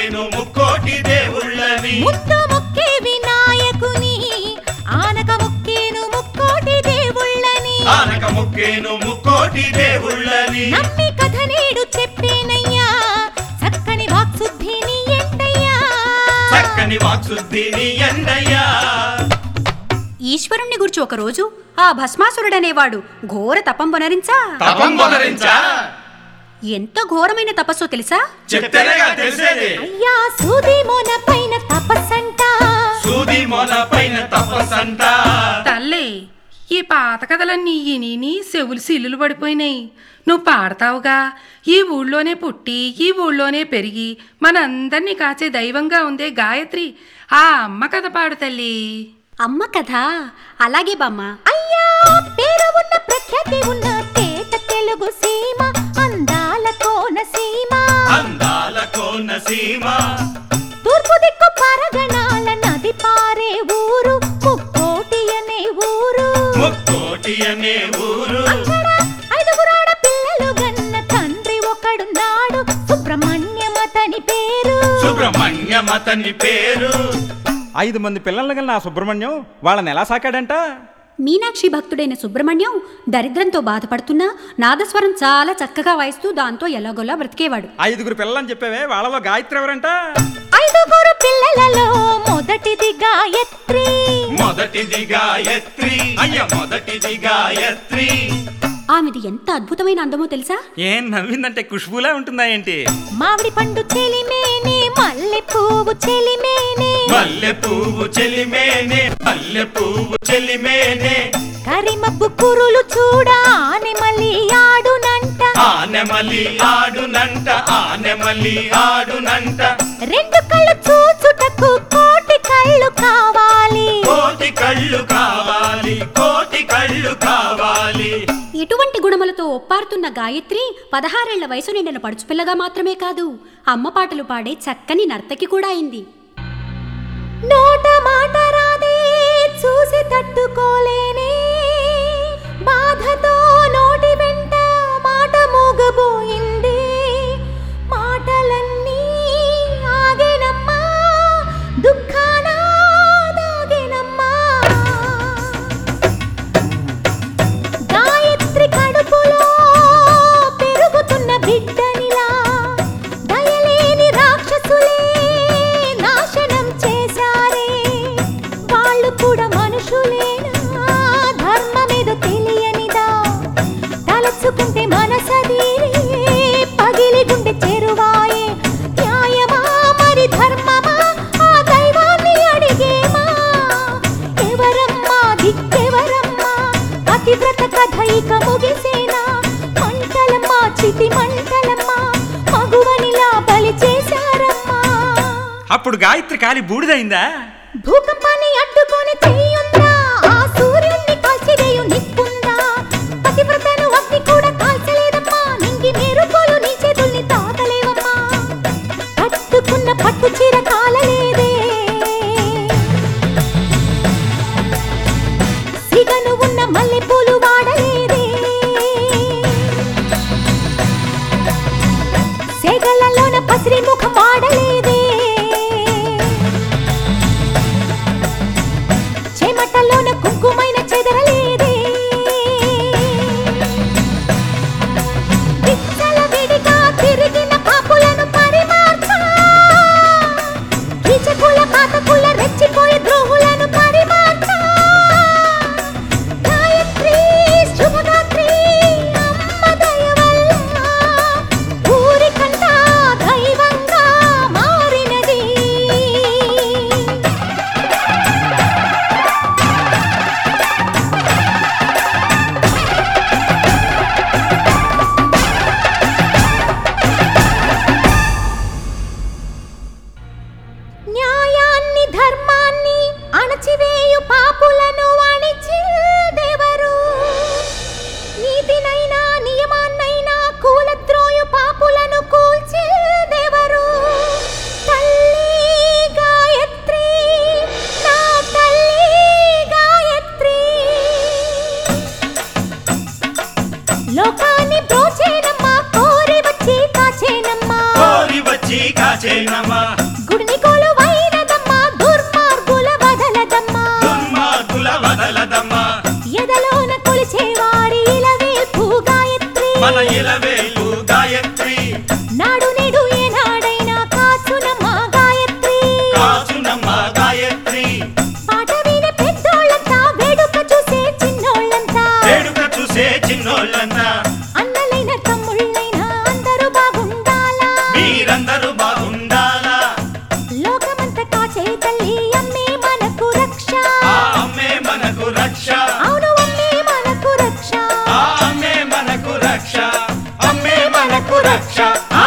మొక్కేను ముక్కోటి దేవుళ్ళని ముద్దు మొక్కే వినాయకుని ఆనక మొక్కేను ముక్కోటి దేవుళ్ళని ఆనక మొక్కేను ముక్కోటి దేవుళ్ళని నమ్మి కథ నేడు చెప్పేనయ్యా చక్కని వాక్శుద్ధిని ఎంటయ్యా చక్కని వాక్శుద్ధిని ఎండయ్యా ఈశ్వరుణ్ణి గురించి ఒకరోజు ఆ భస్మాసురుడనేవాడు ఘోర తపం వనరించా తపం మొదరించా ఎంత ఘోరమైన తపస్సో తెలుసా చెప్తేనేగా తెలిసేది అయ్యా సూది మోన పైన తపస్సంట సూది మొన పైన తపస్సంట తల్లి ఈ పాత కథలన్నీ ఇని చెవులు సిల్లులు పడిపోయినాయి నువ్వు పాడతావుగా ఈ ఊళ్ళోనే పుట్టి ఈ ఊళ్ళోనే పెరిగి మనందరినీ కాచే దైవంగా ఉందే గాయత్రి ఆ అమ్మ కథ పాడు తల్లి అమ్మ కథ అలాగే బామ్మ అయ్యా పేరు ఉన్న ప్రఖ్యాతి ఉన్న తేట తెలుగు సీమ అందాల కోన సీమ అందాల కోన సీమ తూర్పు దిక్కు పరగణాల నది పారే ఊరు ముక్కోటి అనే ఊరు ముక్కోటి అనే ఊరు అక్కడ ఐదుగురాడ పిల్లలు గన్న తండ్రి ఒకడున్నాడు సుబ్రహ్మణ్యమతని పేరు సుబ్రహ్మణ్యం అతని పేరు ఐదు మంది పిల్లలు గల నా సుబ్రహ్మణ్యం వాళ్ళని ఎలా సాకాడంట మీనాక్షి భక్తుడైన సుబ్రహ్మణ్యం దరిద్రంతో బాధపడుతున్నా నాదస్వరం చాలా చక్కగా వాయిస్తూ దాంతో ఎలాగోలా బ్రతికేవాడు ఐదుగురు పిల్లలని చెప్పావే వాళ్ళలో గాయత్రి ఎవరంట ఐదుగురు పిల్లలలో మొదటిది గాయత్రి మొదటిది గాయత్రి అయ్య మొదటిది గాయత్రి ఆమెది ఎంత అద్భుతమైన అందమో తెలుసా ఏం నవ్విందంటే ఖుష్బులా ఉంటుందా ఏంటి మామిడి పండు చెలిమేనే మల్లె పువ్వు చెలిమేనే మల్లె పువ్వు చెలిమేనే మల్లె పువ్వు చెలిమేనే కరిమబ్బు కురులు చూడ ఆనెమలి ఆడునంట ఆనెమలి ఆడునంట ఆనెమలి ఆడునంట రెండు కళ్ళు చూచుటకు కోటి కళ్ళు కావాలి కోటి కళ్ళు కావాలి కోటి కళ్ళు కావాలి ఎటువంటి గుణములతో ఒప్పారుతున్న గాయత్రి పదహారేళ్ల వయసు నిండిన పడుచుపిల్లగా మాత్రమే కాదు అమ్మ పాటలు పాడే చక్కని నర్తకి కూడా అయింది నోట మాట రాదే చూసి తట్టుకోలేనే బాధతో నోటి వెంట మాట మూగబోయింది మాటలన్నీ ఆగేనమ్మా దుఃఖాన దాగేనమ్మా గాయత్రి కడుపులో పెరుగుతున్న బిడ్డనిలా దయలేని రాక్షసులే నాశనం చేశారే వాళ్ళు కూడా మనుషులేనా ధర్మమేదో తెలియనిదా తలచుకుంటే మనసదీరే పగిలి గుండె చెరువాయే న్యాయమా మరి ధర్మమా ఆ దైవాన్ని అడిగేమా ఎవరమ్మా దిక్కెవరమ్మా పతివ్రత కథ ఇక ముగిసేనా మంటలమ్మా చితి మంటలమ్మా మగువనిలా బలి చేశారమ్మా అప్పుడు గాయత్రి కాలి బూడిదైందా భూకంపాన్ని అడ్డుకొని చెయ్యుందా ఆ సూర్యుణ్ణి కాల్చివేయు నిప్పుందా పతివ్రతను అగ్ని కూడా కాల్చలేదమ్మా నింగి మెరుపులు నీ చేతుల్ని తాకలేవమ్మా కట్టుకున్న పట్టు చీర కాలలేదే సిగను ఉన్న మల్లెపూలు వాడలేదే సెగలలోన పసిరి ముఖం వాడలేదే చెమటలోన కుంకుమైన చెదరలేదే విచ్చలవిడిగా తిరిగిన పాపులను పరిమార్చా కీచకుల పాతకుల రెచ్చిపోయే ద్రోహులను పరిమార్చా గాయత్రి శుభగాత్రి అమ్మ దయ వల్ల ఊరికంతా దైవంగా మారినది న్యాయాన్ని వదలదమ్మా గుడిని కొలువైనదమ్మ దుర్మార్గుల వదలదమ్మా దుర్మార్గుల వదలదమ్మా ఎదలోన కొలిచే వారి ఇలవేల్పు గాయత్రి మన ఇలవేలు గాయత్రి నాడు నేడు ఏనాడైనా కాచునమ్మ గాయత్రి కాచునమ్మ గాయత్రి పాట వినే పెద్దోళ్ళంతా వేడుక చూసే చిన్నోళ్ళంతా వేడుక చూసే చిన్నోళ్ళంతా అన్నలైన తమ్ముళ్ళైనా అందరూ బాగుండాలా మీరందరూ బాగుండాలా లోకమంతా కాచే తల్లి అమ్మే మనకు రక్ష ఆ అమ్మే మనకు రక్ష అవును అమ్మే మనకు రక్ష ఆ అమ్మే మనకు రక్ష అమ్మే మనకు రక్ష